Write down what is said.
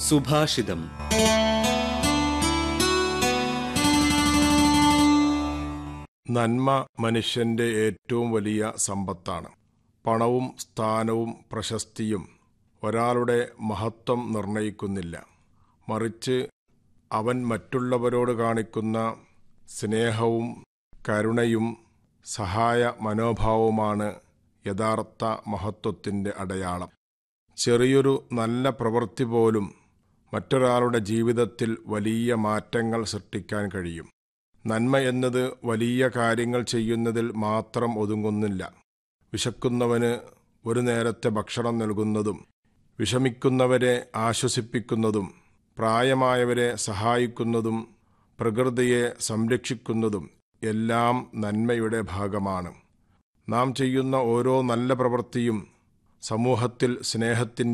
സുഭാഷിതം നന്മ മനുഷ്യന്റെ ഏറ്റവും വലിയ സമ്പത്താണ് പണവും സ്ഥാനവും പ്രശസ്തിയും ഒരാളുടെ മഹത്വം നിർണയിക്കുന്നില്ല മറിച്ച് അവൻ മറ്റുള്ളവരോട് കാണിക്കുന്ന സ്നേഹവും കരുണയും സഹായ മനോഭാവവുമാണ് യഥാർത്ഥ മഹത്വത്തിൻ്റെ അടയാളം ചെറിയൊരു നല്ല പ്രവൃത്തി പോലും മറ്റൊരാളുടെ ജീവിതത്തിൽ വലിയ മാറ്റങ്ങൾ സൃഷ്ടിക്കാൻ കഴിയും നന്മ എന്നത് വലിയ കാര്യങ്ങൾ ചെയ്യുന്നതിൽ മാത്രം ഒതുങ്ങുന്നില്ല വിശക്കുന്നവന് ഒരു നേരത്തെ ഭക്ഷണം നൽകുന്നതും വിഷമിക്കുന്നവരെ ആശ്വസിപ്പിക്കുന്നതും പ്രായമായവരെ സഹായിക്കുന്നതും പ്രകൃതിയെ സംരക്ഷിക്കുന്നതും എല്ലാം നന്മയുടെ ഭാഗമാണ് നാം ചെയ്യുന്ന ഓരോ നല്ല പ്രവൃത്തിയും സമൂഹത്തിൽ സ്നേഹത്തിൻ്റെ